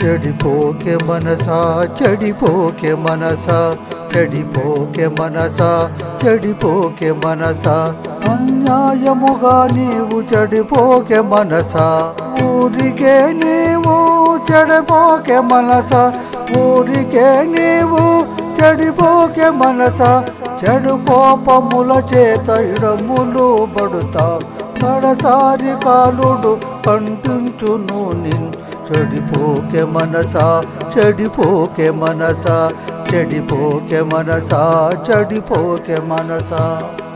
చెడిపోకే మనసా చెడిపోకే మనసా చెడిపోకే మనసా చెడిపోకే మనసా అన్యాయముగా నీవు చెడిపోకే మనసా ఊరికే నీవు చెడిపోకే మనసా ఊరికే నీవు చెడిపోకే మనసా చెడు కోపముల చేత ఇడములు పడుతా కడసారి కాలుడు కంటించును నిన్ చెడిపోకే మనసా చెడిపోకే మనసా చెడిపోకే మనసా చెడిపోకే మనసా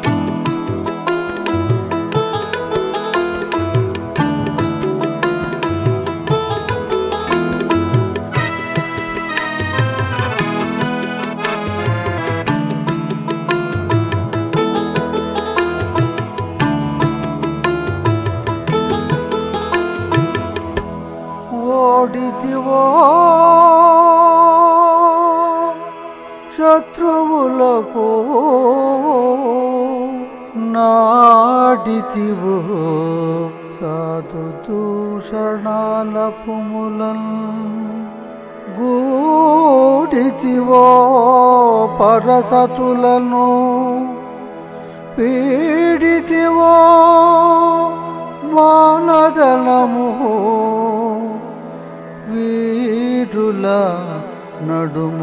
ఓడితివో శత్రువులకు నాడితివో సాధు దూషణాల పుములన్ గూడితివో పరసతులను పీడితివో మానదనము వీరుల నడుమ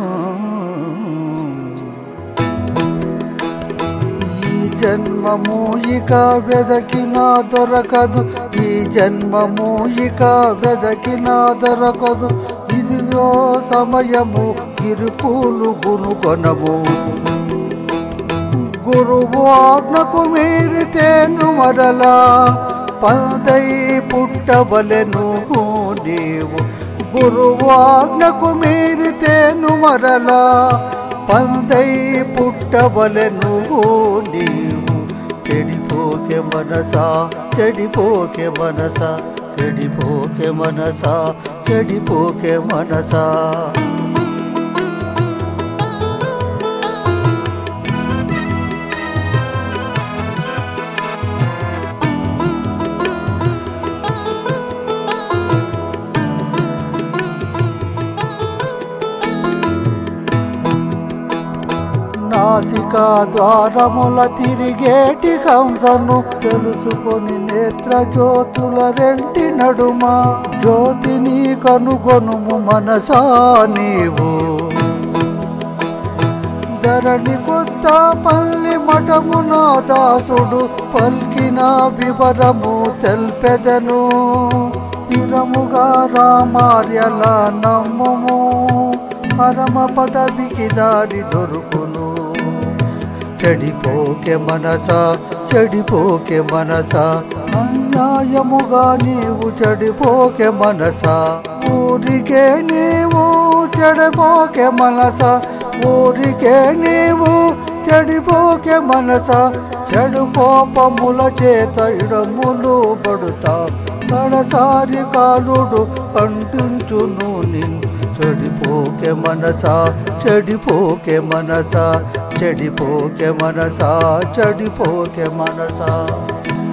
ఈ జన్మము ఇక వెదకినా దొరకదు ఈ జన్మము ఇక వెదకినా దొరకదు ఇదిగో సమయము ఇరుకులు గునుగొనము గురువు ఆజ్ఞకు మీరితేను మరలా పందై పుట్టవలెను నీవు గురువు ఆజ్ఞకు మీరితేను మరలా పందై పుట్టవలెను నీవు చెడిపోకే మనసా చెడిపోకే మనసా చెడిపోకే మనసా చెడిపోకే మనసా నాసికా ద్వారముల తిరిగేటి కంసను తెలుసుకొని నేత్ర జ్యోతుల రెంటి నడుమ జ్యోతిని కనుగొనుము మనసా నీవు ధరణి కొత్త పల్లి మఠమున దాసుడు పల్కిన వివరము తెల్పెదను స్థిరముగా రామార్యల నమ్ముము పరమ పదవికి దారి దొరుకును చెడిపోకే మనసా చెడిపోకే మనసా అన్యాయముగా నీవు చెడిపోకే మనసా ఊరికే నీవు చెడిపోకే మనసా ఊరికే నీవు చెడిపోకే మనసా చెడు కోపముల చేత ఇడములు పడుతా కడసారి కాలుడు కంటించును నిన్ చెడిపోకే మనసా చెడిపోకే మనసా చెడిపోకే మనసా చెడిపోకే మనసా